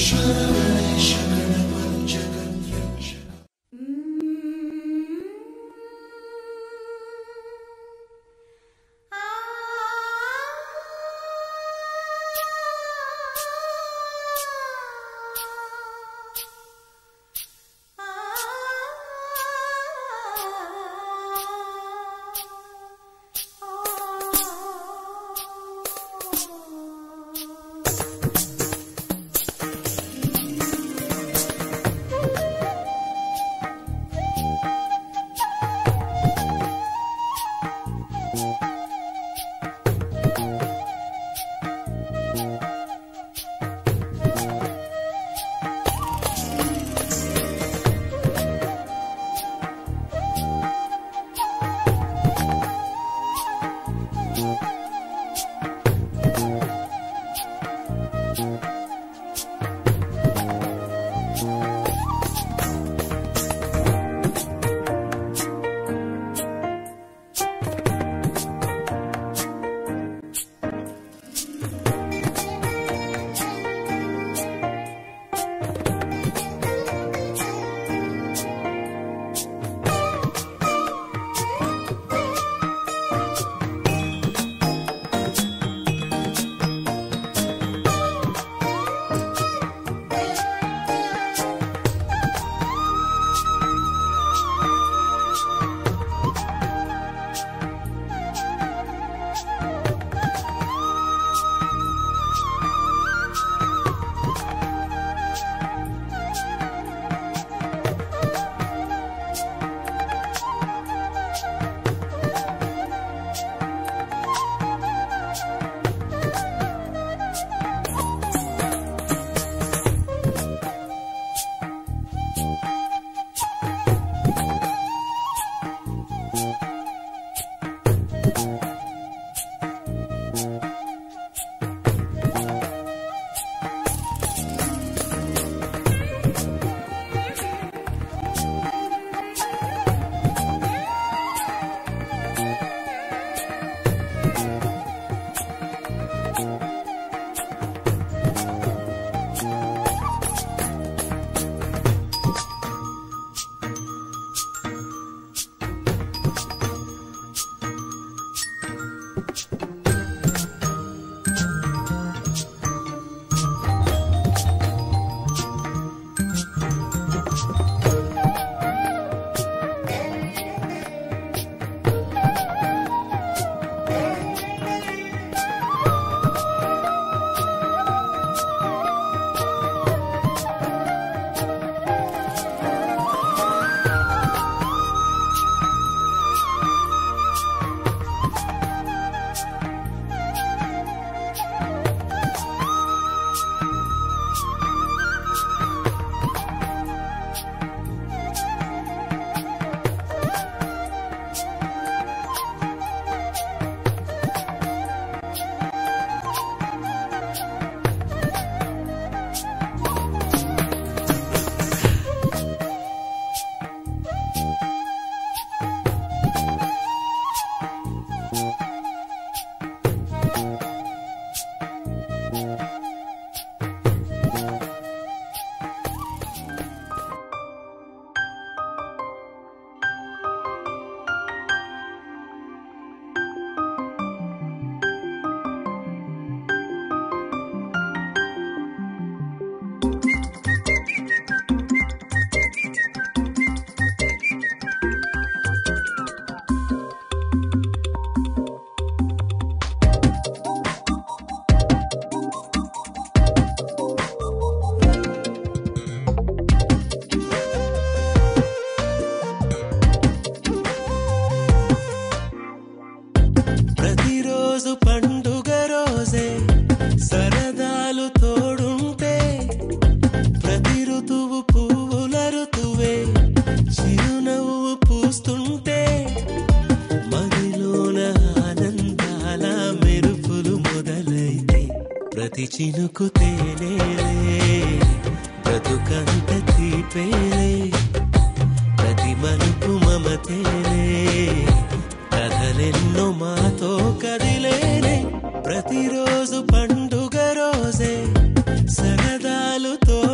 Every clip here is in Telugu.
ప్రతి చినుకు తేనేలే బ్రతుకంత తీపేలే ప్రతి మలుపు మమతేలే కథలెన్నో మాతో కదిలేనే ప్రతిరోజు పండుగ రోజే సరదాలు తోడుంటే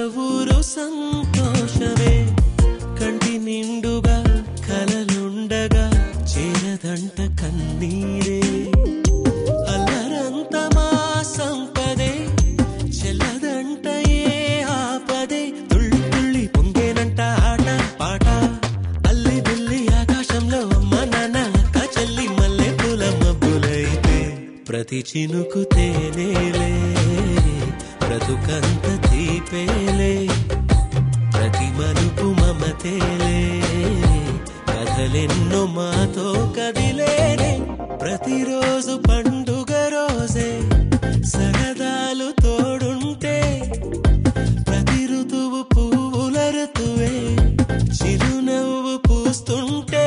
ఊరు సంతోషమే కంటి నిండుగా కలలుండగా చేరదంట కన్నీరే అల్లరంత మా సంపదే చెల్లదంట ఏ ఆపదే తుళ్ళి తుళ్ళి పొంగేనంట ఆట పాట అల్లి బిల్లి ఆకాశంలో అమ్మ నాన్న అక్క చెల్లి మల్లె పూల మబ్బులైతే ప్రతి చినుకు తేనేలే బ్రతుకంత తీపేలే ప్రతి మలుపు మమతేలే కథలెన్నో మాతో కదిలేనే ప్రతిరోజు పండుగ రోజే సరదాలు తోడుంటే ప్రతి ఋతువు పువ్వుల ఋతువే చిరునవ్వు పూస్తుంటే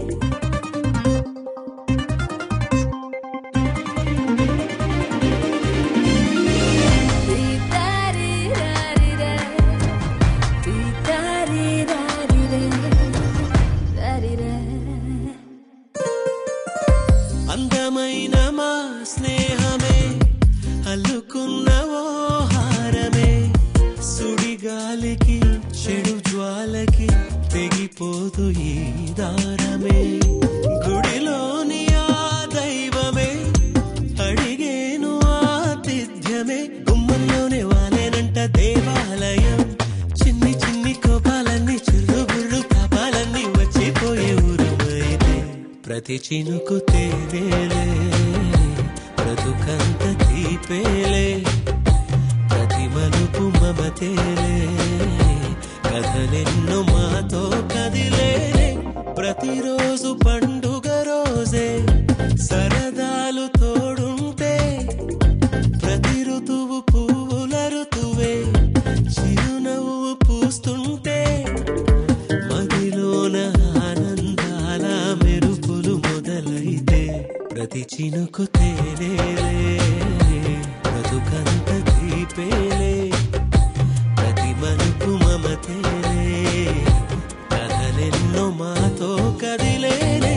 అందమైన మా స్నేహమే అల్లుకున్న ఓ హారమే సుడిగాలికి చెడు జ్వాలకి తెగిపోదు ఈ దారమే గుడిలోని ఆ దైవమే అడిగేను ఆతిథ్యమే గుమ్మంలోనే వాలేనంట దేవాలయం చిన్ని చిన్ని కోపాలన్నీ చిల్లు బుర్రు పాపాలన్నీ వచ్చిపోయే ఊరుమైతే ప్రతి చినుకు తేనేలే బ్రతుకంత తీపేలే ప్రతి మలుపు మమతేలే కథలెన్నో మాతో కదిలేలే ప్రతిరోజు పండుగ రోజే సరదాలు తోడుంటే ప్రతి ఋతువు పువ్వుల ఋతువే చిరునవ్వు పూస్తుంటే మదిలోన ఆనందాల మెరుపులు మొదలైతే ప్రతి చినుకు తేనేలే బ్రతుకంత దీపేలే ప్రతి మలుపు మమతేలే కథలెన్నో మాతో కదిలేనే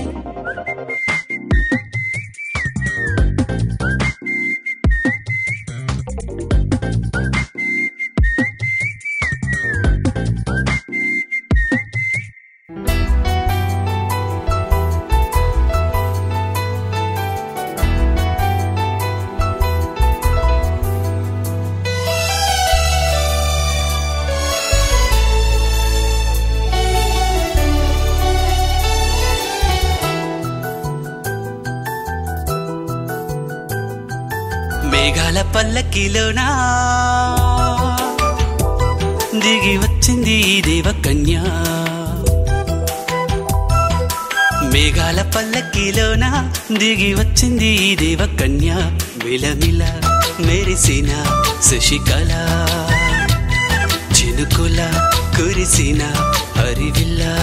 మేఘాల పల్లకిలోనా దిగి వచ్చింది ఈ దేవకన్య మేఘాల పల్లకిలోన దిగి వచ్చింది ఈ దేవకన్య మిలమిల మెరిసిన శశికళ చినుకుల కురిసిన హరివిల్లా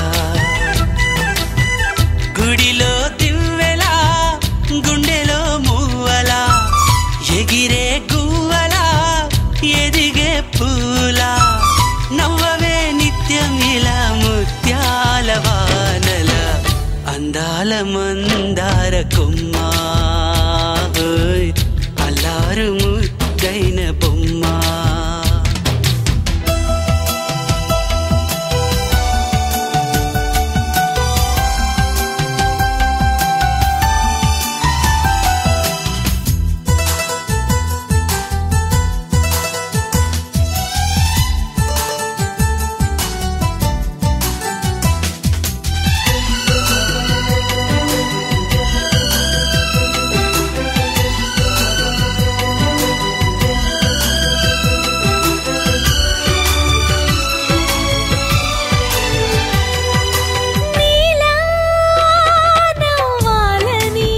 గుడిలో దివ్వెలా గుండెలో మువ్వలా ఎగిరే గువ్వలా ఎదిగే పూలా నవ్వవే నిత్యం ఇలా ముత్యాల వానల అందాల మందార కొమ్మ ఓయ్, అల్లారు ముద్దైన బొమ్మ నీలా నవ్వాలని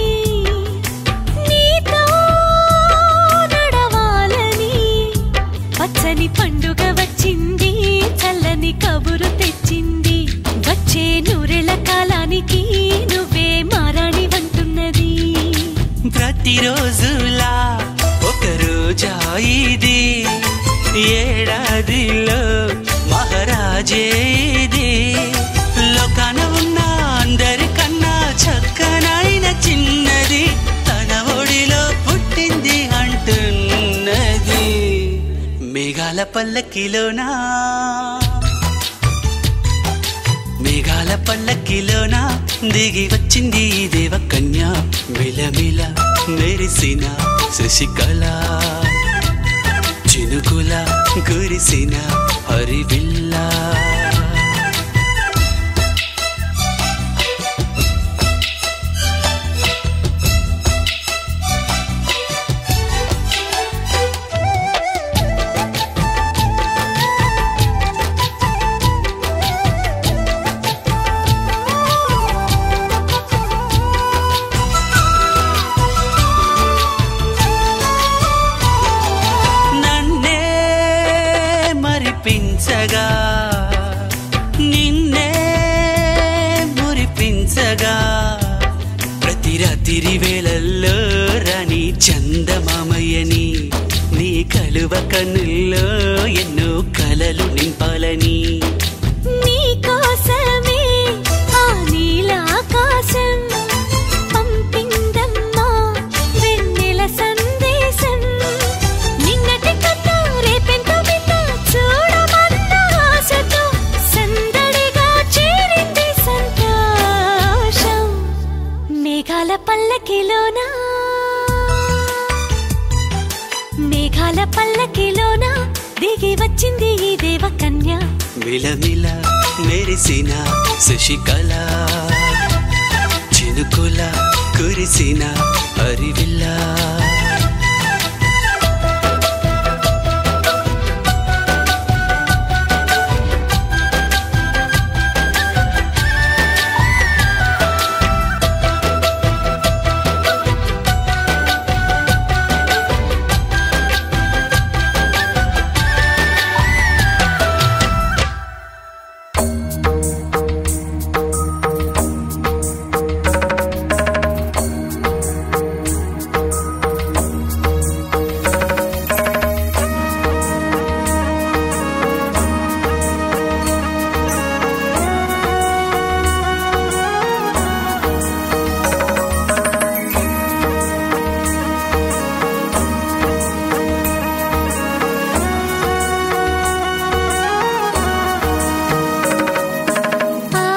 నీతో నడవాలని పచ్చని పండుగ వచ్చింది చల్లని కబురు తెచ్చింది వచ్చే నూరెళ్ళ కాలానికి నువ్వే మారాణి వంటున్నది ప్రతిరోజులా ఒక రోజా ఇది ఏడాదిలో మహారాజే ఇది లోకాన ఉన్న అందరికన్నా చక్కనైన చిన్నది తన ఒడిలో పుట్టింది అంటున్నది మేఘాల పల్లకిలోనా మేఘాల పల్లకిలోన దిగి వచ్చింది ఈ దేవకన్య మిలమిల మెరిసిన శశికళ చినుకుల కురిసిన హరివిల్లా నన్నే మరిపించగా నిన్నే మురిపించగా ప్రతి రాత్రి వేళల్లో రాణి చందమామయ్యని నీ కలువ కన్నుల్లో ఎన్నో కలలు నింపాలని నీకోసమే ఆ నీలాకాశం పంపిందమ్మా వెన్నెల సందేశం నిన్నటి కన్నా రేపెంతో వింత చూడమన్న ఆశతో సందడిగా చేరింది సంతోషం మేఘాల పల్లకిలోనా మేఘాల పల్లకిలోన దిగి వచ్చింది ఈ దేవకన్య మిలమిల మెరిసిన శశికళ చినుకుల కురిసిన హరివిల్లా ఆ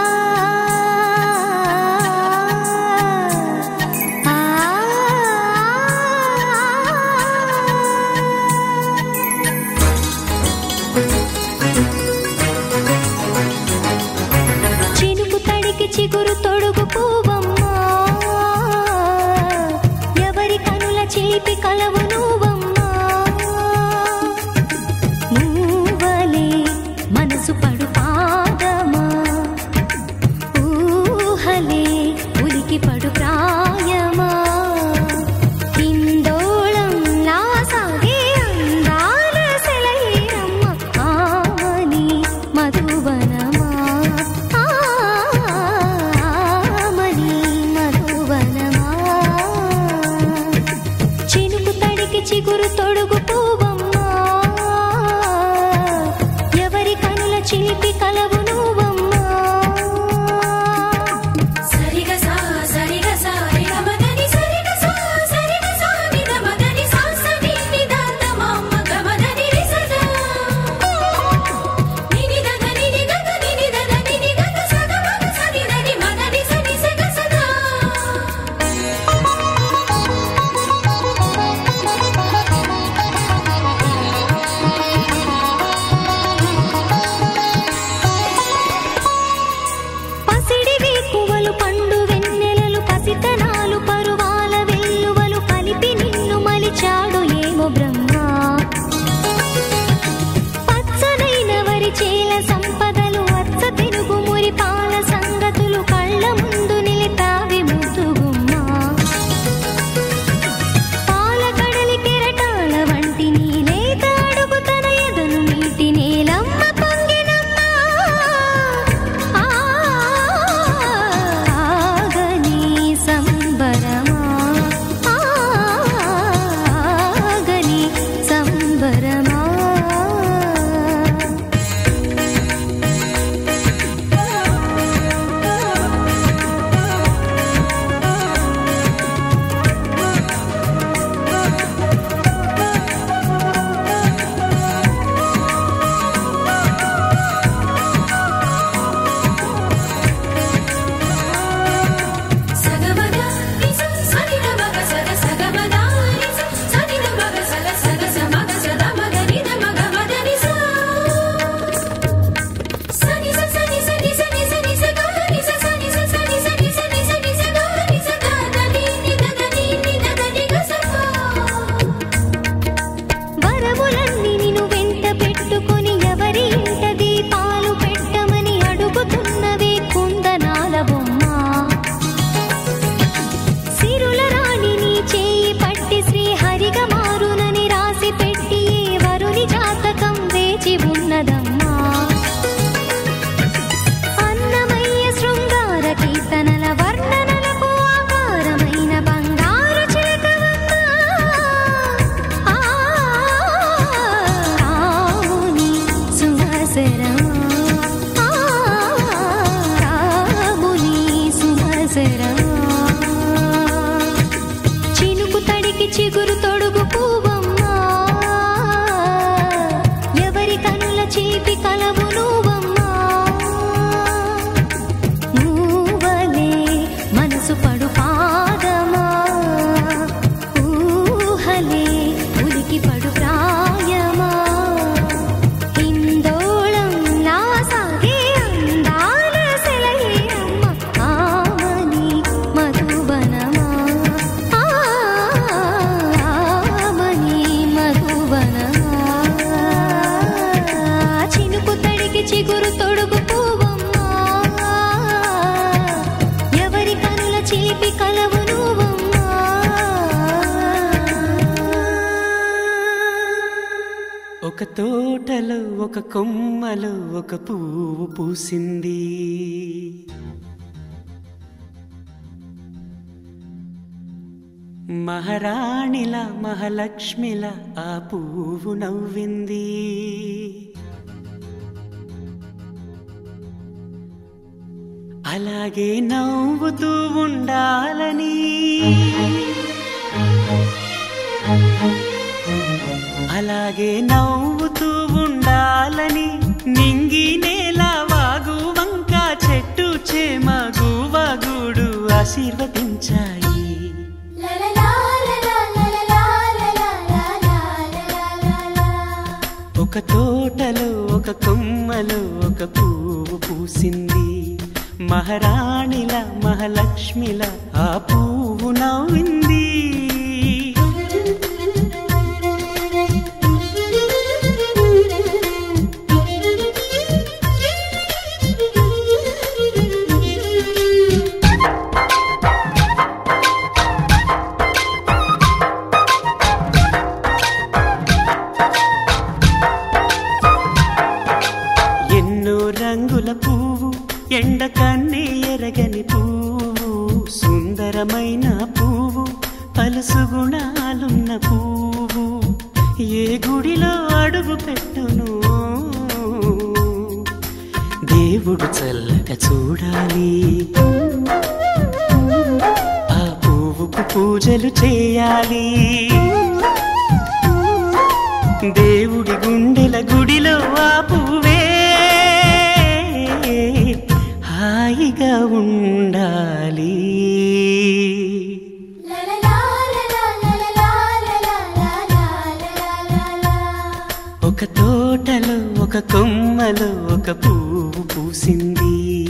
చినుకు తడికి చిగురు తొడుగు పూవమ్మా ఎవరి కనుల చేపి కలవు నువ్వమ్మా మూవలే మనసు పడు పాదమా ఊహలే ఉలికి పడు ప్రాయమా ఇందోళం నా సాగే అందాల సెలయేరమ్మ ఆమని మధువనమా ఆ కదమ్మా అన్నమయ్య శృంగార కీర్తనల వర్ణనలకు ఆకారమైన బంగారు చిలకవమ్మా ఆ రాముని సుహాసరమా ఆ రాముని సుహాసరమా చినుకు తడికి చిగురు తొడుగు పువ్వమ్మా ఎవరి కనుల చేపి కలవు నువ్వమ్మా నువ్వలే మనసు పడు పాదమా ఊహలే ఉలికి పడు ప్రాయమా హిందోళంలా సాగే అందాల సెలయేరమ్మ ఆమని మధువనమా ఆమని మధువనమా చినుకు తడికి చిగురు తొడుగు పువ్వమ్మా ఎవరి కనుల చిలిపి కలవు నువ్వమ్మా ఒక తోటలో ఒక కొమ్మలో ఒక పువ్వు పూసింది మహారాణిల మహాలక్ష్మిల ఆ పువ్వు నవ్వింది అలాగే నవ్వుతూ ఉండాలని అలాగే నవ్వుతూ ఉండాలని నింగి నేల వాగు వంక చెట్టు చేమ గువగుడు ఆశీర్వదించాయి ఒక తోటలో ఒక కొమ్మలో ఒక పువ్వు పూసింది మహారాణిల మహాలక్ష్మిల ఆ పువ్వు నవ్వింది ఎన్నో రంగుల పువ్వు ఎండ కన్నే ఎరగని పువ్వు సుందరమైన పువ్వు పలుసు గుణాలున్న పువ్వు ఏ గుడిలో అడుగు పెట్టును దేవుడు చల్లగా చూడాలి ఆ పువ్వుకు పూజలు చేయాలి దేవుడి గుండెల గుడిలో ఆ పువ్వే హాయిగా ఉండాలి ఒక తోటలో ఒక కొమ్మలో ఒక పువ్వు పూసింది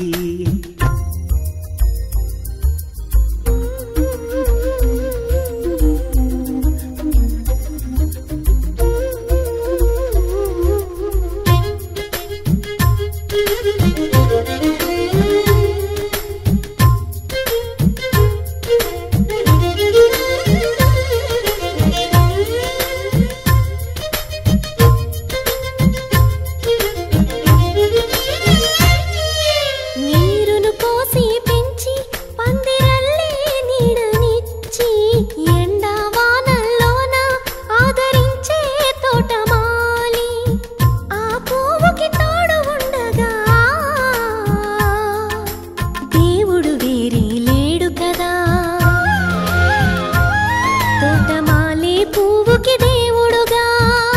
నీరును పోసి పెంచి పందిరల్లే నీడనిచ్చి ఎండా వానల్లోన ఆదరించే తోటమాలి ఆ పువ్వుకి తోడు ఉండగా దేవుడు వేరే లేడు కదా తోటమాలి పువ్వుకి దేవుడుగా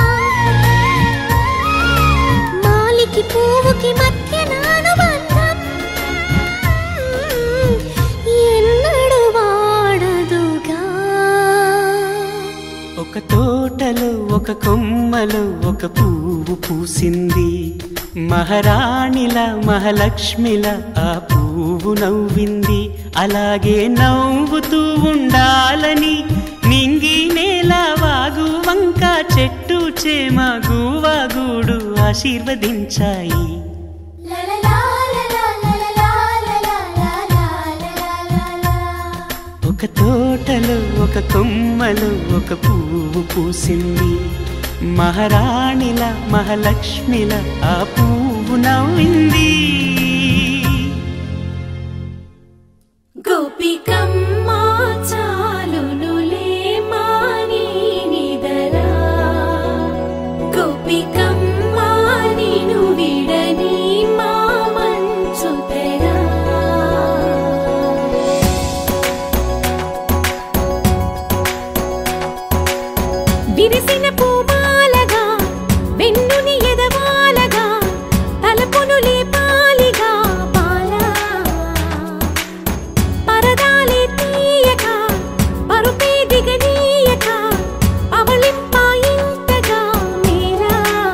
మాలికి పువ్వుకి మధ్య నానుబంధం ఎన్నడు వాడదుగా ఒక తోటలో ఒక కొమ్మలో ఒక పువ్వు పూసింది మహారాణిల మహాలక్ష్మిల ఆ పువ్వు నవ్వింది అలాగే నవ్వుతూ ఉండాలని నింగి నేల వాగు వంక చెట్టు చేమ గువగూడు ఆశీర్వదించాయి ఒక తోటలో ఒక కొమ్మలో ఒక పువ్వు పూసింది మహారాణిల మహాలక్ష్మిల ఆ పువ్వు నవ్వింది గోపికమ్మ చాలునులే మాని నిదరా గోపికమ్మ నిను విడని మా మంచు తెరా విరిసిన పూమాలగా వెన్నుని ఎదవాలగా తలపును లేపాలిగా బాలా పరదాలే తీయక పరుపే దిగనీయక అవలింపాయింతగా మేరా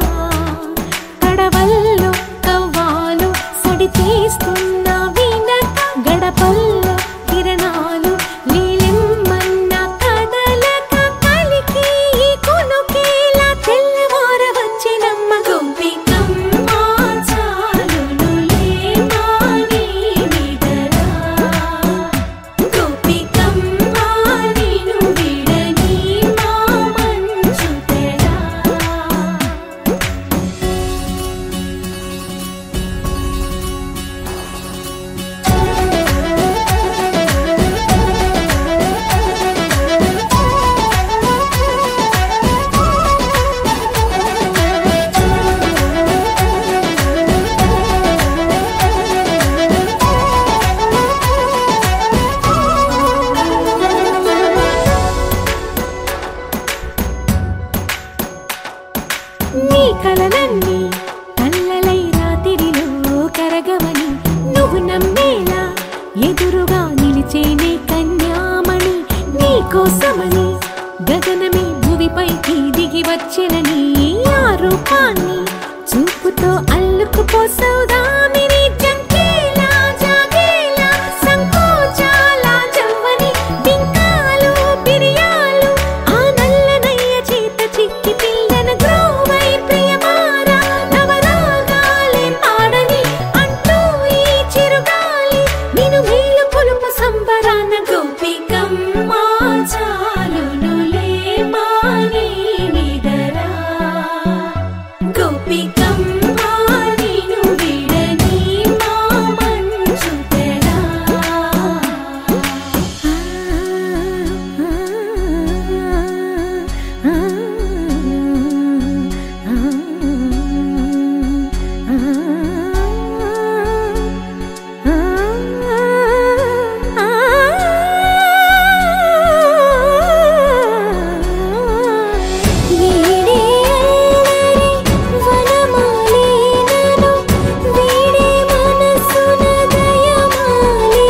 కడవల్లో కవ్వాలు సడి తీస్తున్న వీణక గడపల్లో కిరణాలు లీలెమ్మన్న కదలక కలికి ఈ కొనుకేలా తెల్లవార వచ్చినమ్మ గోపికమ్మ చాలునులే మాని నిదరా గోపికమ్మ నిను విడని మా మంచు తెరా నీ కలలన్నీ కల్లలై రాత్రిలో కరగవని నువ్వు నమ్మేలా ఎదురుగా నిలిచేనే కన్యామణి నీ కోసమని గగనమే భువిపైకి దిగి వచ్చినని ఆ రూపాన్ని చూపుతో అల్లుకుపోసౌదామిని జంకేలా జాగేలా సంకోచాల జవ్వని బింకాలు బిరియాలు ఆ నల్లనయ్య చేత చిక్కి పిల్లన గ్రోవై ప్రియమారా నవరాగాలే పాడని అంటూ ఈ చిరుగాలి నిన్ను మేలు కొలుపు సంబరాన గోపికమ్మ చాలునులే మాని నిదరా గోపికమ్మ నిన్ను విడని మా మంచు తెరా వీడే అల్లరి వనమాలినను వీడే మనసున దయమాలి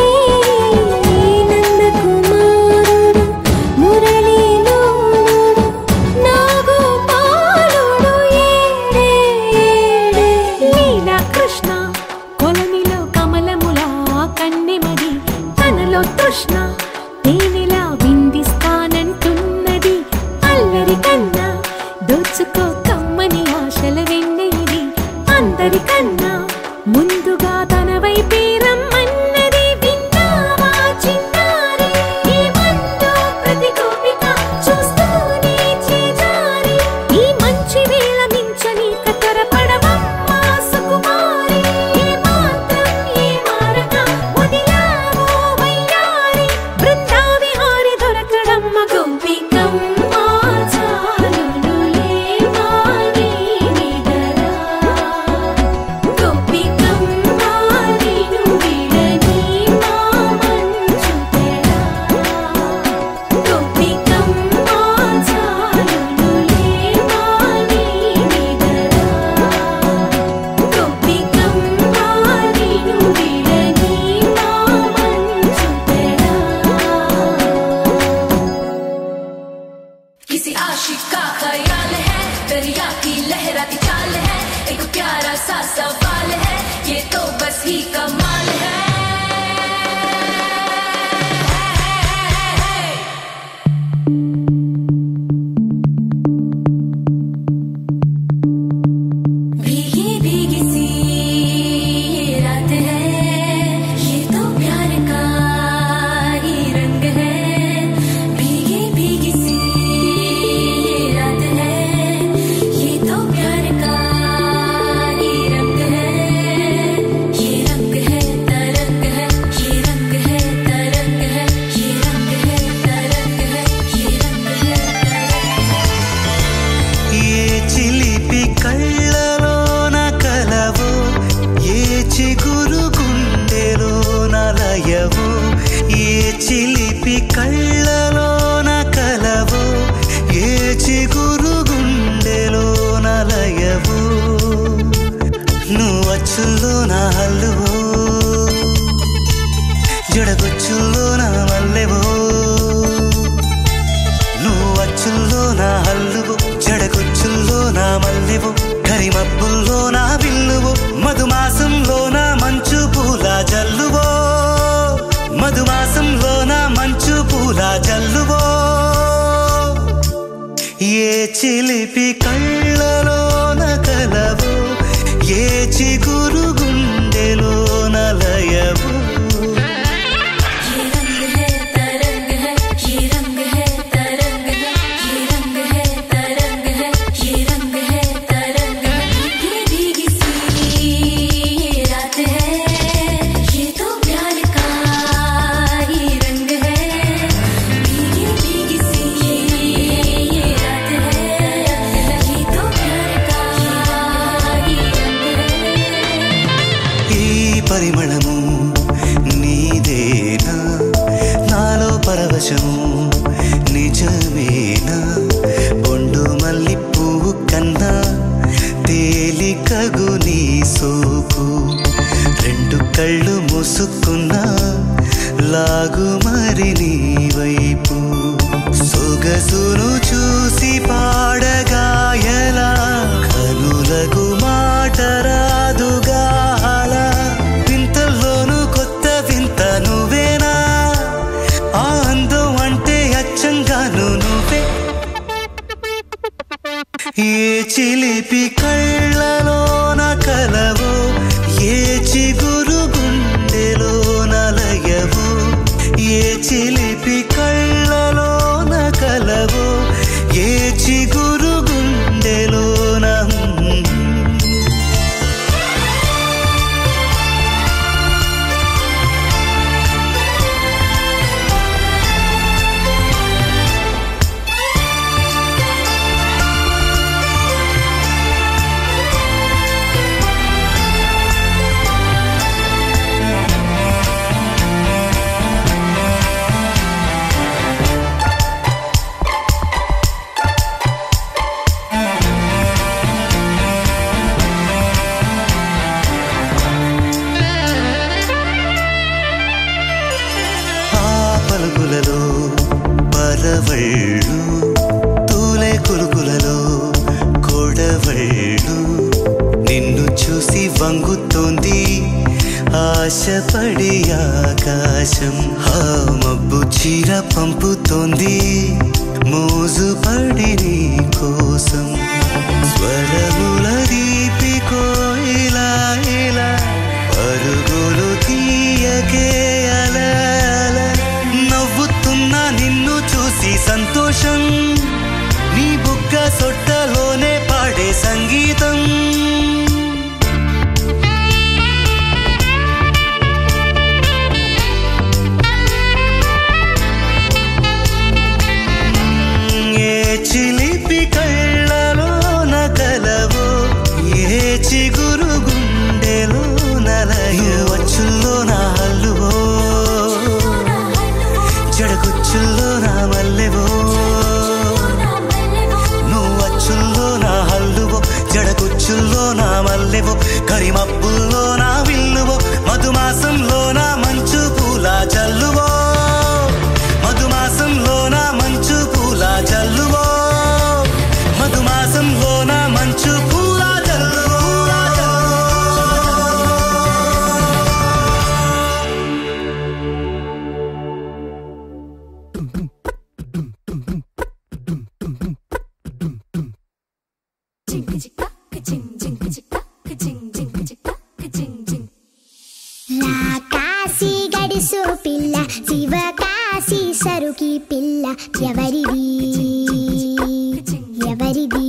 నందకుమారుడు మురళీలోనుడు నాగోపాలుడు ఏడే ఏడే లీలా కృష్ణ కొలనిలో కమలములా కన్నెమది తనలో తృష్ణ తేనెలా విందిస్తానంటున్నది అల్లరి కన్నా దోచుకో కమ్మని ఆశల వెన్నెయిది అందరికన్నా ముందుగా తన వైపే రమ్మన్నది విన్నావా చిన్నారి ఏమందో ప్రతి గోపిక చూస్తూనే చేజారి ఈ మంచి వేళ మించని కతరపడవమ్మ సుకుమారి ఏ మాత్రం ఏ మారక వదిలావో వయ్యారి బృందావిహారి దొరకడమ్మ గోపికమ్మ చాలునులే మాని నిదరా గోపికమ్మ నిను విడని మా మంచు తెరా గోపికమ్మ చాలునులే మాని నిదరా గోపికమ్మ నిను విడని మా మంచు తెరా किसी आशिक का ख्याल है दरिया की लहराती चाल है एक प्यारा सा सवाल है ये तो बस ही कमाल है भीगी भीगी सी ये रात है ये तो प्यार का ही रंग है भीगी भीगी सी ये रात है అచ్చుల్లో నా హల్లువో జడగొచ్చుల్లో నా మల్లెవో నువ్వు అచ్చుల్లో నా హల్లువో జడగొచ్చుల్లో నా మల్లెవో కరిమబ్బుల్లో నా విల్లువో మధుమాసంలో నా మంచు పూల జల్లువో మధుమాసంలో నా మంచు పూల జల్లువో ఏ చిలిపి కళ్ళలోన కలవు ఏ చిగురు గుండెలోన లయవు ये रंग है तरंग है ये रंग है तरंग है ये रंग है तरंग है ये रंग है तरंग है भीगी भीगी सी ये रात है ये तो प्यार का ही रंग है भीगी भीगी सी ये रात है ये तो प्यार का ही रंग है ఈ పరిమళము నీదేనా నాలో పరవశము నిజమేనా బొండు మల్లి పువ్వు కన్నా తేలికగు నీ సోకు రెండు కళ్ళు మూసుకున్నా లాగు మరి నీ వైపు సొగసును చూసి పాడగాయలా కనులకు మాట రాదుగాల వింతల్లోనూ కొత్త వింత నువ్వేనా ఆ అందం అంటే అచ్చంగాను నువ్వే ఏ చిలిపి కళ్ళలోన కలవో ఏ చిగురు గుండెలోన లయవో ఏ చిలిపి కళ్ళలోన కలవో ఏ చిగురు గుండెలోన ఆ పలుకులలో పరవళ్ళు తూలే కులుకులలో కొడవళ్ళు నిన్ను చూసి వంగుతోంది ఆశపడి ఆకాశం ఆ మబ్బు చీర పంపుతోంది మోజుపడి నీ కోసం స్వరముల దీపి కోయిలా ఇలా పరుగులు తీయకే అలా అలా. నవ్వుతున్నా నిన్ను చూసి సంతోషం నీ బుగ్గ సొట్టలోనే పాడే సంగీతం ఏ చిలిపి కళ్ళలో నకలవో ఏ చిగురు గుండెలో నలయో వచ్చుల్లో నా హల్లువో జడగుచ్చుల్లో నా మల్లెవో నువ్వు వచ్చుల్లో నా హల్లువో జడగుచ్చుల్లో నా మల్లెవో కరిమబ్బుల్లో నా విల్లువో మధుమాసంలో నా మంచు పూల జల్లువో మధుమాసంలో నా మంచు పూల జల్లువో మధుమాసంలో నా మంచు పూల జల్లువో కాశీ గడిసు పిల్ల శివ కాశీ సరుకి పిల్ల ఎవరిది ఎవరిది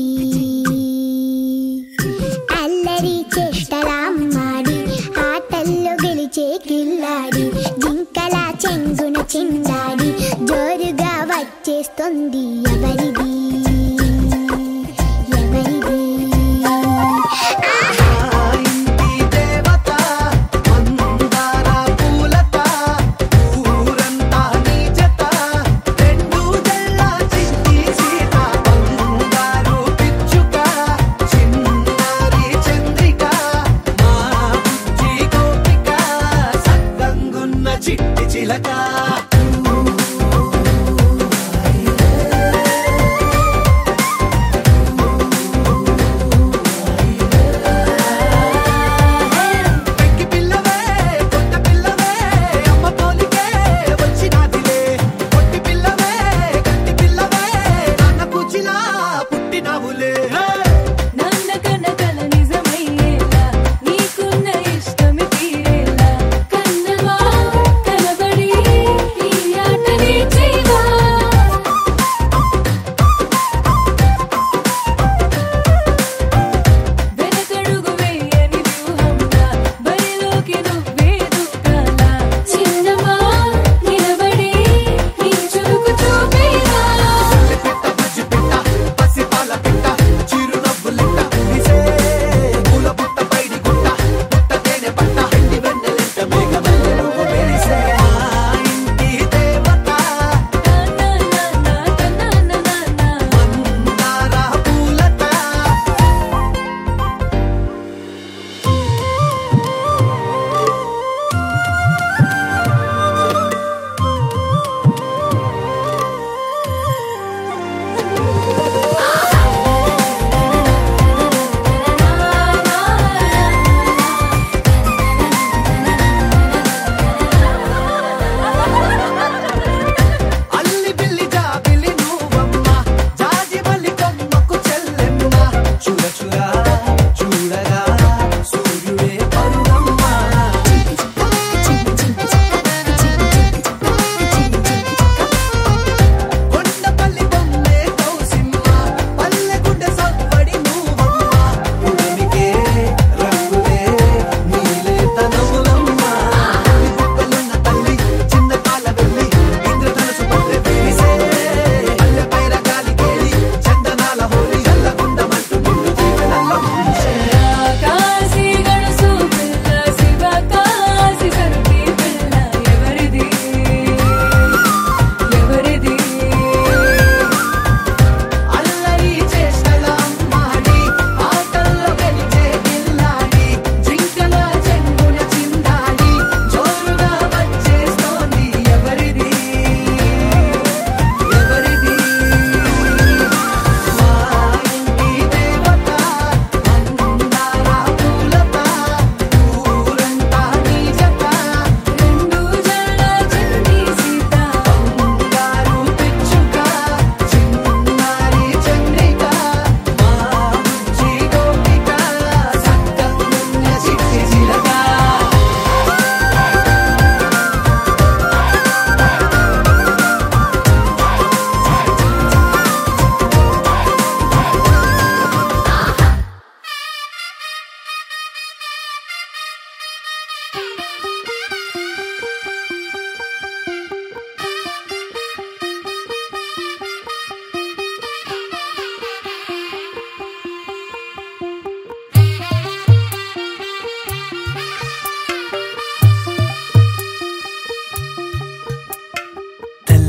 అల్లరి చేష్టలామ్మాడి ఆటల్లో గెలిచే కిల్లాడి జింకల చెంగున చిందాడి జోరుగా వచ్చేస్తుంది ఎవరిది ఎవరిది ఇంటి దేవత మందార పూలత ఊరంతా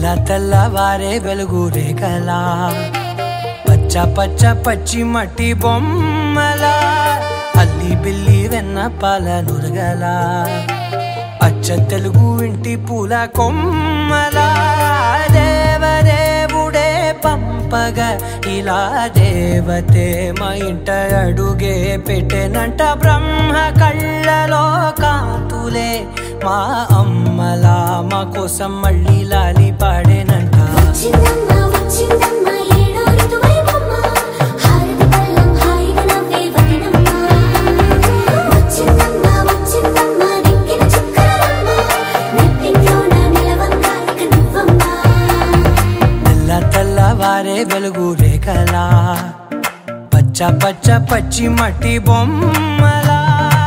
తెల్ల తెల్లవారే వెలుగు రేఖలా పచ్చ పచ్చ పచ్చి మట్టి బొమ్మలా అల్లి బిల్లి వెన్న పాల నురగలా అచ్చ తెలుగు ఇంటి పూల కొమ్మలా దేవదేవుడే పంపగ ఇలా దేవతే మా ఇంట అడుగే పెట్టెనంట బ్రహ్మ కళ్ళలో కాంతులే మా అమ్మలా మా కోసం మళ్ళీ లాలి పాడేనంట వచ్చిందమ్మ వచ్చిందమ్మ ఏడో ఋతువైవమ్మ హారతి పళ్ళం హాయిగా నవ్వే వదినమ్మ వచ్చిందమ్మ వచ్చిందమ్మ నెక్కిన చుక్కలమ్మ నెట్టింట్లోన నిలవంగా ఇక నువ్వమ్మ తెల్ల తెల్లవారే వెలుగు రేఖలా పచ్చ పచ్చ పచ్చి మట్టి బొమ్మలా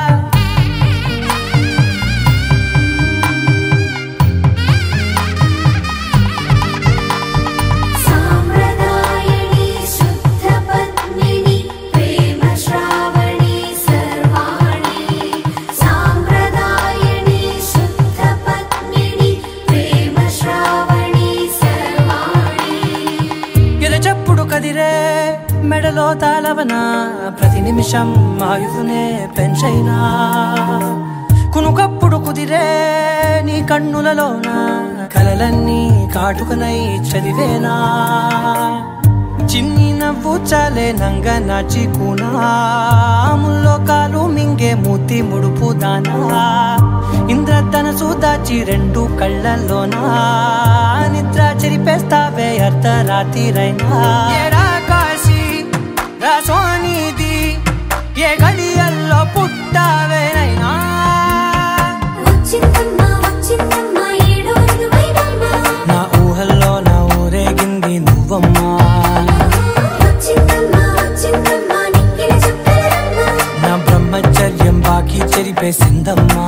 సామ్రదాయని శుద్ధ పద్మిని ప్రేమ శ్రావణి సర్వాణి సామ్రదాయని శుద్ధ పద్మిని ప్రేమ శ్రావణి సర్వాణి ఎరచప్పుడు కదిరే మెడలో తాళవన ప్రతి నిమిషం ఆయుధునే పెంచైనా కునుకప్పుడు కుదిరే నీ కన్నులలోన కలలన్నీ కాటుకనై చదివేనా చిన్ని నవ్వు చాలే నంగ నాచి ముల్లో కాలు మింగే మూతి ముడుపు దానా ఇంద్రధనసు దాచి రెండు కళ్ళల్లోనా నిద్ర చెరిపేస్తావే అర్ధరాత్రిరైనా ఏరా కాశీ రా సోనిది ఏ గడియల్లో పుట్టావేనైనా వచ్చిందమ్మ వచ్చిందమ్మ ఏడో ఋతువైవమ్మ నా ఊహల్లో నా ఊరేగింది నువ్వమ్మా వచ్చిందమ్మ వచ్చిందమ్మ నెక్కిన చుక్కలమ్మ నా బ్రహ్మచర్యం బాకీ చెరిపేసిందమ్మా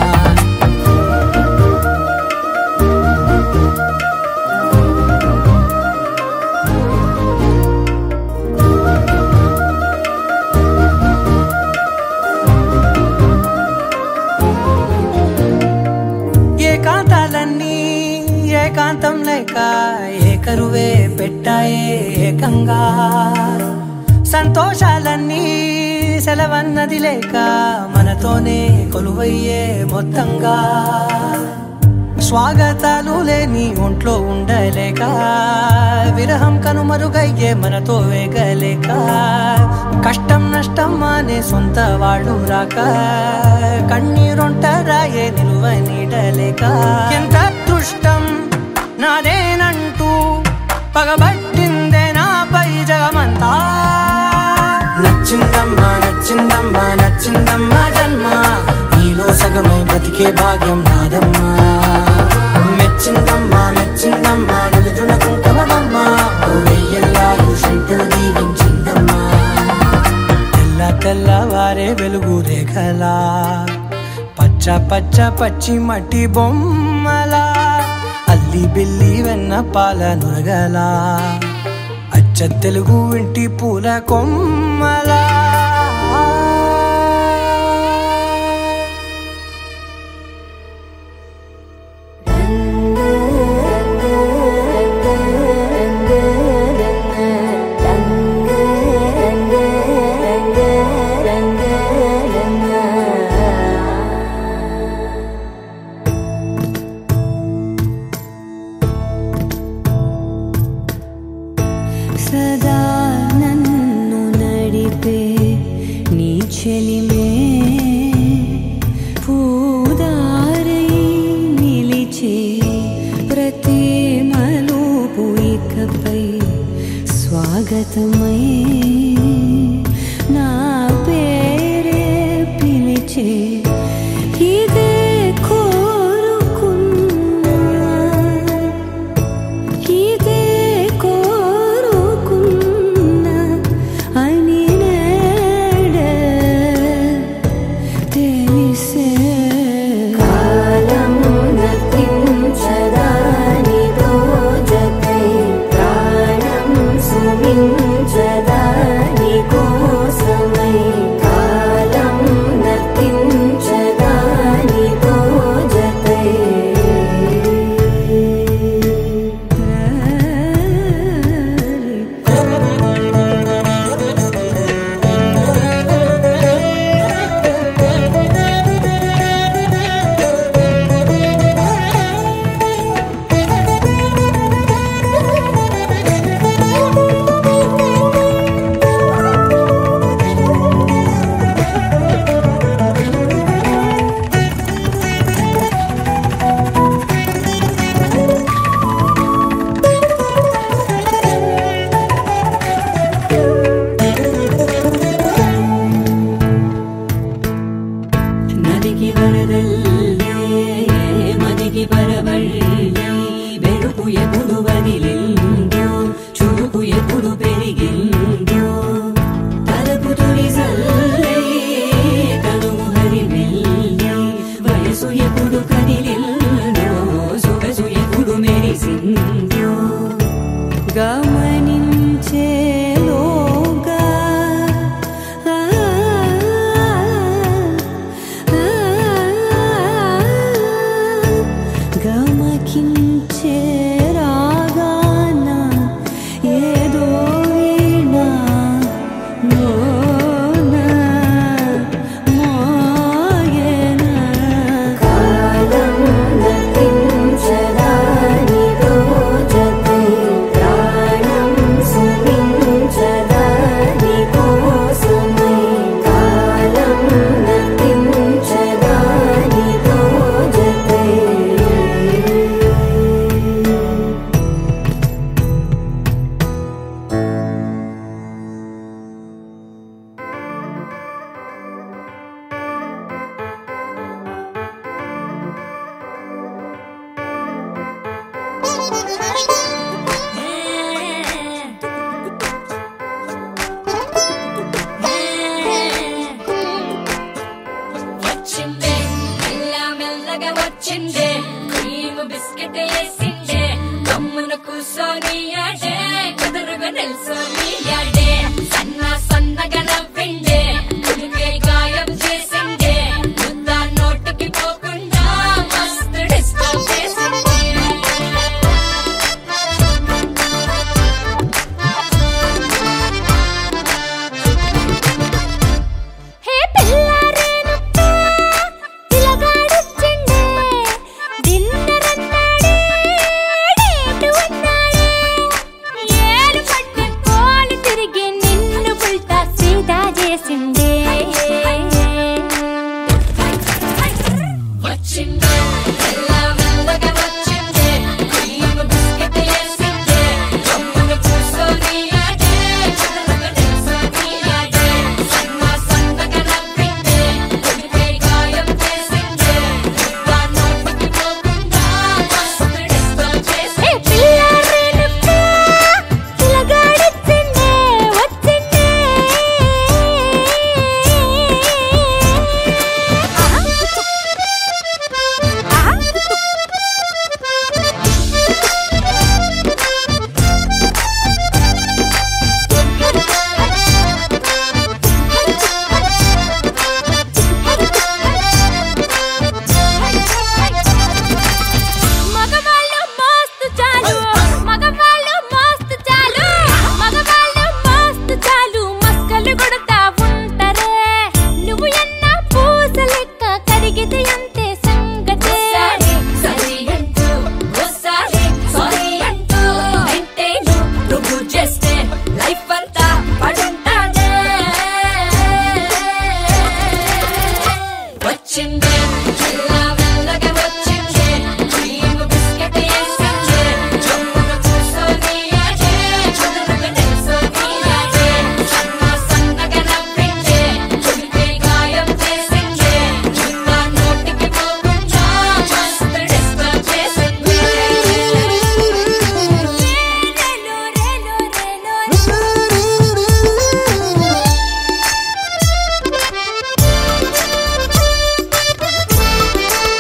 ఏకాంతాలన్నీ ఏకాంతం లేక ఏకరువే పెట్టాయే ఏకంగా సంతోషాలన్నీ సెలవన్నది లేక మనతోనే కొలువయ్యే మొత్తంగా స్వాగతాలు లేని ఒంట్లో ఉండలేక విరహం కనుమరుగయ్యే మనతో వేగలేక కష్టం నష్టం అనే సొంత వాడు రాక కన్నీరొంటరాయే నిలువ నీడలేక ఎంత అదృష్టం నాదేనంటూ పగబట్టిందే నాపై జగమంతా నచ్చిందమ్మా నచ్చిందమ్మా నచ్చిందమ్మా జన్మ నీలో సగమై బ్రతికే భాగ్యం నాదమ్మా మెచ్చిందమ్మా మెచ్చిందమ్మా నిలుచున కుంకుమమ్మా వెయ్యల్లాలు శంకరు దీవించిందమ్మా తెల్ల తెల్లవారే వెలుగు రేఖలా పచ్చ పచ్చ పచ్చి మట్టి బొమ్మలా అల్లి బిల్లి వెన్న పాల నురగలా అచ్చ తెలుగు ఇంటి పూల కొమ్మలా సదా నన్ను నడిపే నీ చెలిమే పూదారై నిలిచే ప్రతి మలుపు ఇకపై స్వాగతమై నా పేరే పిలిచే ఇదే కోరుకున్నా ఇదే కోరుకున్నా అని నేడే తెలిసే కాలం నతించదాని దోజకై ప్రాణం సుమించదాని కోసమై కాలం నతించ ಮದಿಗೆ ಬರದಲ್ಲೇ ಮದಿಗೆ ಬರಬಳ್ಳಿ ಬೆರುಕು ಎప్పుడు వదిలిందో చూపు ఎప్పుడు పెరిగిందో తలపు తొలి జల్లే కనుము హరిమెల్లి వయసు ఎప్పుడు కదిలిందో సొగసు ఎప్పుడు మెరిసిందో గమనించేలోగా ఆ, ఆ, గమకించే రాగాన ఏదో వీణ మోన మోయన కాలం నటించదాని రోజతే ప్రాణం సుమించదాని కోసమై కాలం నటించదాని రోజతే వచ్చిందే మెల్ల మెల్లగా వచ్చిందే క్రీమ్ బిస్కెట్ వేసిందే కమ్మున కూసోని ఆడే కుదురుగా నిల్సోని ఆడే సన్న సన్నగా నవ్విండే కుడికే గాయం చేసిందే ముద్ద నోటికి పోకుండా మస్తు డిస్టర్బ్ చేసిందే హే పిల్లారేనప్ప పిలగాడొచ్చిండే డిన్నర్ అన్నాడే డేటు అన్నాడే ఏలు పట్టి కోలు తిరిగి నిన్ను పుల్టా సీదా చేసిండే వచ్చిందే మెల్ల మెల్లగా వచ్చిందే క్రీమ్ బిస్కెట్ వేసిందే కమ్మున కూసోని ఆడే కుదురుగా నిల్సోని ఆడే సన్న సన్నగా నవ్విందే కుడికే గాయం చేసిందే ముద్ద నోటికి పోకుండా మస్తు డిస్టర్బ్ హే చేసిందే పిల్లారేనప్ప పిలగాడొచ్చిండే వచ్చిండే మగవాళ్ళు మస్తు చాలు మగవాళ్ళు మస్తు చాలు మగవాళ్ళు మస్తు చాలు మస్కలు కొడతా ఉంటారే నువ్వు ఎన్న పూస లెక్క కరిగితే అంతే సంగతే ఒకసారి సరి అంటూ ఒకసారి సారీ అంటూ వింటేను నువ్వు చేస్తే లైఫ్ అంతా పడుంటానే వచ్చిందే మెల్ల మెల్లగా వచ్చిందే క్రీమ్ బిస్కెట్ వేసిందే జమ్మున కూసోని ఆడే కుదురుగా నిల్సోని ఆడే సన్న సన్నగా నవ్విందే కుడికే గాయం చేసిందే ముద్ద నోటికి పోకుండా మస్తు డిస్టర్బ్ చేసిందే రేలో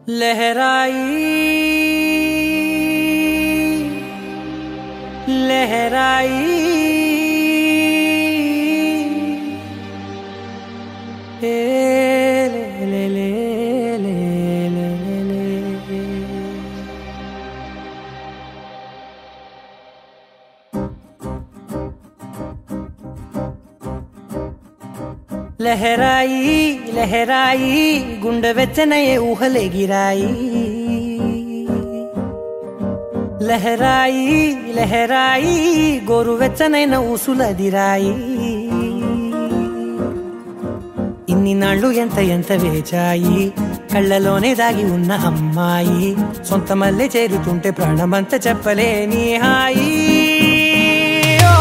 लहराई लहराई ए ले ले ले ले ले ले ले లహరాయి లహరాయి గుండె వెచ్చనయే ఊహలే గిరాయి లహరాయి లహరాయి గోరు వెచ్చనైన ఊసులదిరాయి ఇన్ని నాళ్ళు ఎంత ఎంత వేచాయి కళ్ళలోనే దాగి ఉన్న అమ్మాయి సొంత మల్లె చేరుతుంటే ప్రాణమంత చెప్పలేని హాయి ఓ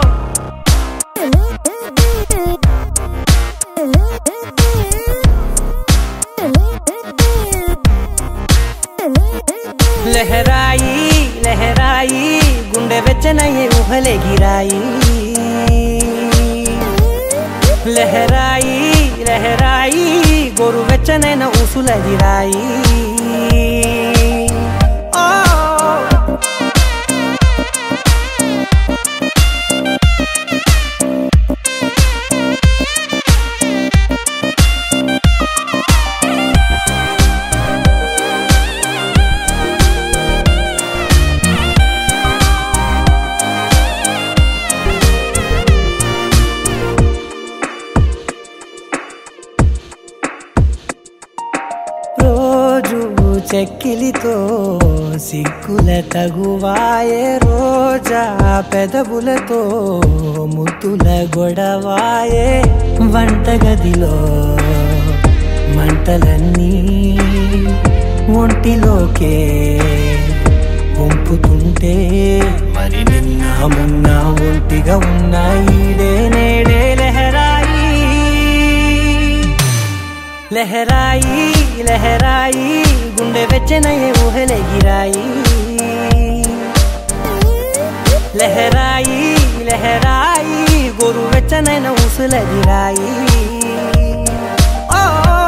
లహరాయి లహరాయి గుండె వెచ్చనయ్యే ఊహలే గిరాయి లహరాయి లహరాయి గోరు వెచ్చనైన ఊసులదిరాయి ఓ రోజు చెక్కిలితో సిగ్గుల తగువాయే రోజా పెదవులతో ముద్దుల గొడవాయే వంటగదిలో మంటలన్నీ ఒంటిలోకే వంపుతుంటే మరి నిన్న మొన్న ఒంటిగా ఉన్నాయి నేడే లహరాయి లహరాయి లహరాయి గుండె వెచ్చనయ్యే ఊహలే గిరాయి లహరాయి లహరాయి గోరు వెచ్చనైన ఊసులదిరాయి ఓ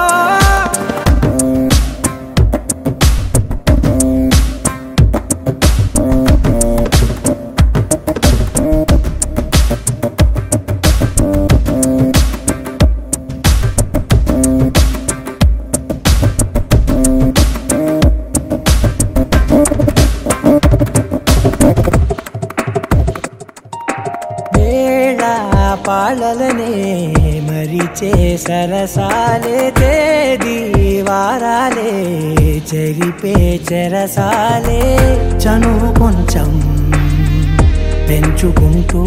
వేళ పాలలనే మరిచే సరసాలే తేదీ వారాలే చెరిపే చెరసాలే చనువు కొంచెం పెంచుకుంటూ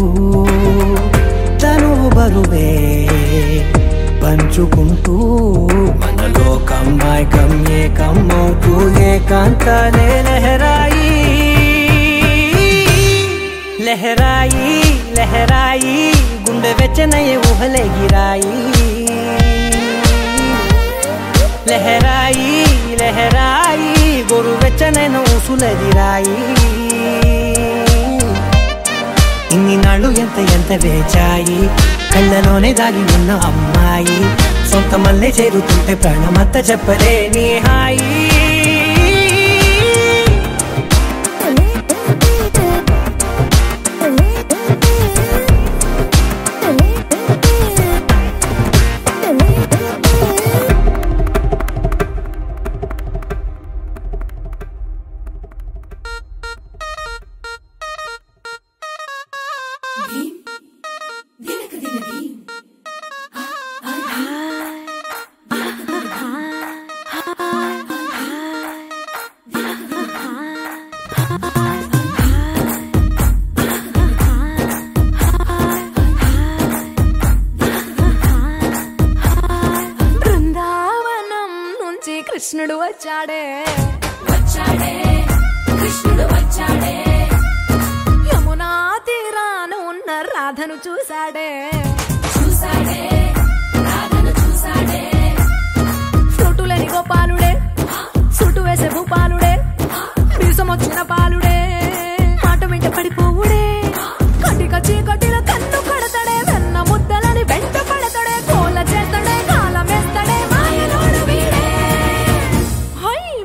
తనువు బరువే పంచుకుంటూ మనలో కమ్మాయికం ఏకమ్మవుతూ ఏకాంతాలే లహరాయి లహరాయి లహరాయి గుండె వెచ్చనయ్యే ఊహలే గిరాయి లహరాయి లహరాయి గోరు వెచ్చనైన ఊసులదిరాయి ఇన్ని నాళ్ళు ఎంత ఎంత వేచాయి కళ్ళలోనే దాగి ఉన్న అమ్మాయి సొంత మల్లె చేరుతుంటే ప్రాణమంతా చెప్పలేని హాయి బృందావనం నుంచి కృష్ణుడు వచ్చాడే వచ్చాడే కృష్ణుడు వచ్చాడే యమునా తీరాన ఉన్న రాధను చూశాడే చూసాడే రాధను చూసాడే సుటులేని గోపాలుడే సుటు వేసే భూపాలుడే మీసం వచ్చిన పాలుడే మాట వెంట పడిపోవుడే కటిక చీకటిలో కన్ను కొడతాడే వెన్న ముద్దలని వెంట పడతాడే కోల చేస్తాడే కాలం వేస్తాడే మాయలోడు వీడే హై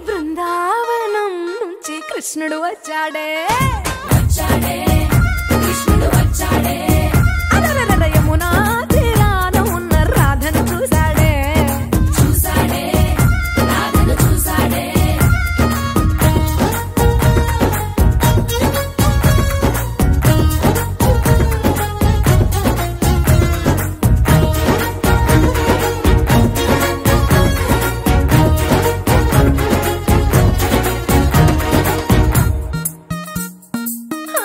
వచ్చాడే వచ్చాడే కృష్ణుడు వచ్చాడే అలరలర యమునా తీరాన ఉన్న రాధను చూశాడే చూసాడే రాధను చూసాడే ఆ,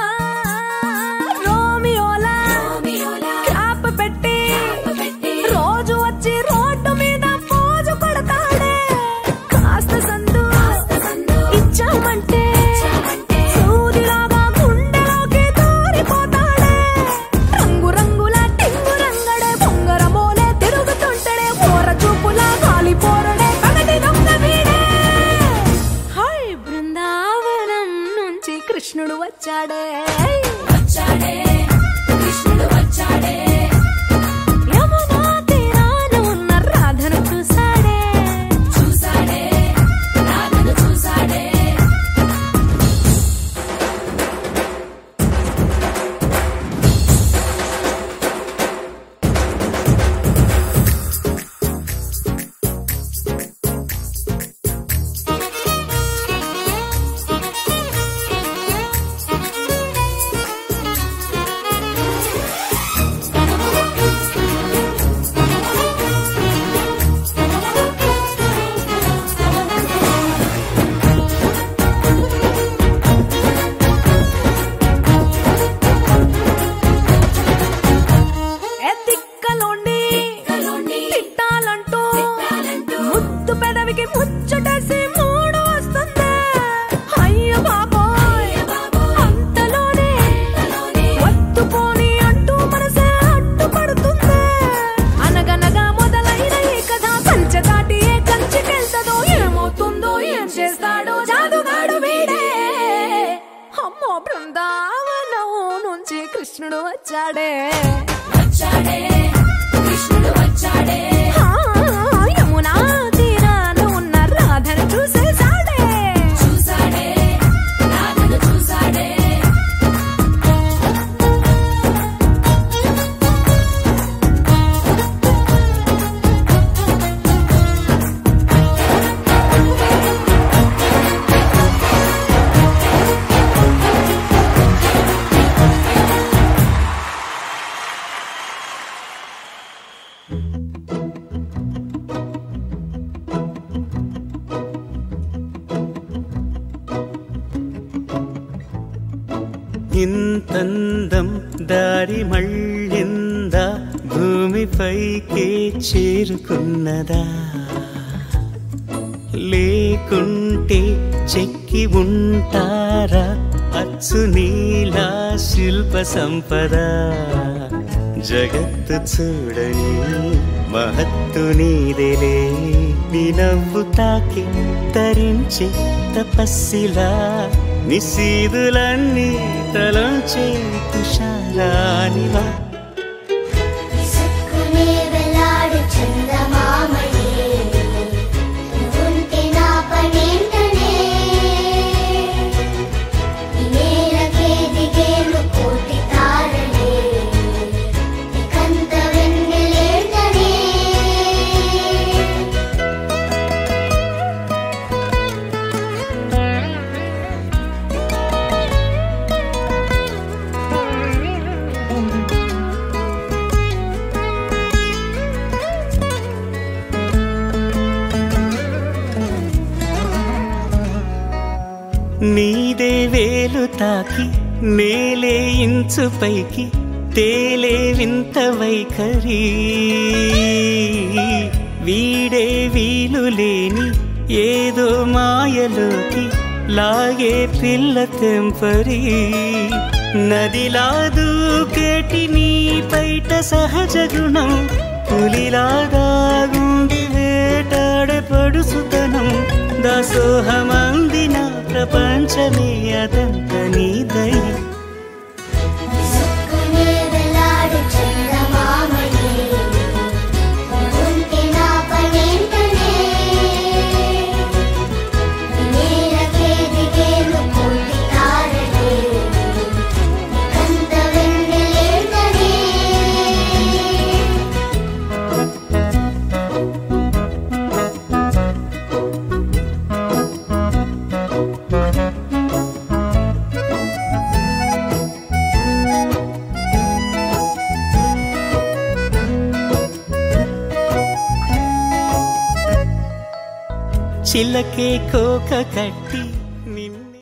రోమియోలా రోమియోలా క్యాప్ పెట్టి పెట్టి రోజు వచ్చి రోడ్డు మీద పోజు కొడతాడే కాస్త సందు సందు ఇచ్చామంటే ఇచ్చామంటే సూదిలాగా గుండెలోకి దూరిపోతాడే రంగు రంగుల టింగు రంగడే బొంగరమోలే తిరుగుతుంటడే ఓర చూపులా గాలి పోరడే పగటి దొంగ వీడే హై బృందావనం నుంచి కృష్ణుడు వచ్చాడే వచ్చాడే కృష్ణుడు వచ్చాడే యమునా తీరాన ఉన్న రాధను చూశాడే చూసాడే రాధను చూసాడే ఏ తిక్కలోండి కలోండి తిట్టాలంటూ తిట్టాలంటూ ముద్దు పెదవికి ముచ్చటేసి మూడు వస్తుంది అయ్య బాబోయ్ అంతలోనే వత్తుపోని అంటూ మనసే అడ్డుపడుతుంది అనగనగా మొదలైన ఈ కథ కంచె దాటి ఏ కంచికెళ్తదో ఏమవుతుందో ఏం చేస్తాడో జాదుగాడు వీడే అమ్మో బృందావనం నుంచి కృష్ణుడు వచ్చాడే వచ్చాడే కృష్ణుడు వచ్చాడే ఆ, యమునా తీరాన ఉన్న రాధను చూసేశాడే చూసాడే రాధను చూసాడే ఇంతందం దారి మళ్ళిందా భూమిపైకే చేరుకున్నదా లేకుంటే చెక్కి ఉంటారా అచ్చు నీలా శిల్ప సంపద జగత్తు చూడని మహత్తు నీదెలే నీ నవ్వు తాకి తరించే తపస్సిలా నిశీదులన్నీ తలంచే తుషారానివా విసుక్కునే వెలాడు చందమామయే నువ్వుంటే నా పనేంటనే ఈ నేలకే దిగేను కోటి తారలే ఇకంత వెన్నెలేంటనే నీదే వేలు తాకి నేలే ఇంచు పైకి తేలే వింత వైఖరి వీడే వీలు లేని ఏదో మాయలోకి లాగే పిల్ల తెంపరి నదిలా దూకేటి నీ పైట సహజ గుణం పులిలాగా గుండి వేటాడే పడుసుతనం దాసోహమందిన ప్రపంచమే అదంత నీ దయ విసుక్కునే వెలాడు చందమామయే నువ్వుంటే నా పనేంటనే ఈ నేలకే దిగేను కోటి చిలకే కోక కట్టి